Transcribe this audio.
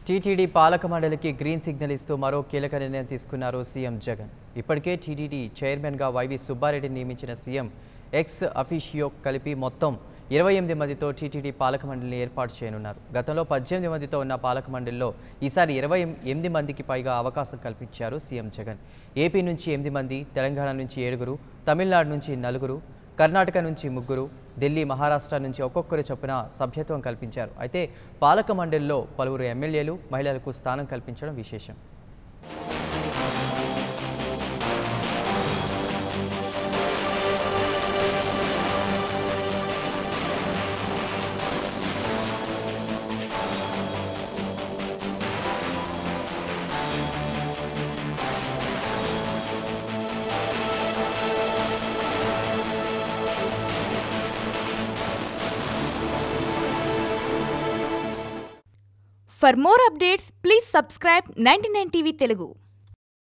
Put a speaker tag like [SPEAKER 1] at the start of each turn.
[SPEAKER 1] TTD పాలక మండలికి green signal ఇస్తూ మరో కీలక నిర్ణయం తీసుకున్నారు సీఎం జగన్ ఇప్పటికే టీటీడీ చైర్మన్గా వైవి సుబ్బారెడ్డిని నియమించిన సీఎం ఎక్స్ అఫీషియో కలిపి మొత్తం ఇరవై ఎనిమిది మందితో టీటీడీ పాలక మండలిని ఏర్పాటు చేయనున్నారు గతంలో పద్దెనిమిది మందితో ఉన్న పాలక మండలిలో ఈసారి ఇరవై ఎనిమిది మందికి పైగా అవకాశం కల్పించారు సీఎం జగన్ ఏపీ నుంచి ఎనిమిది మంది తెలంగాణ నుంచి ఏడుగురు తమిళనాడు నుంచి నలుగురు కర్ణాటక నుంచి ముగ్గురు ఢిల్లీ మహారాష్ట్ర నుంచి ఒక్కొక్కరు చొప్పున సభ్యత్వం కల్పించారు అయితే పాలక మండలిలో పలువురు ఎమ్మెల్యేలు మహిళలకు స్థానం కల్పించడం విశేషం
[SPEAKER 2] For more updates, please subscribe 99 TV Telugu.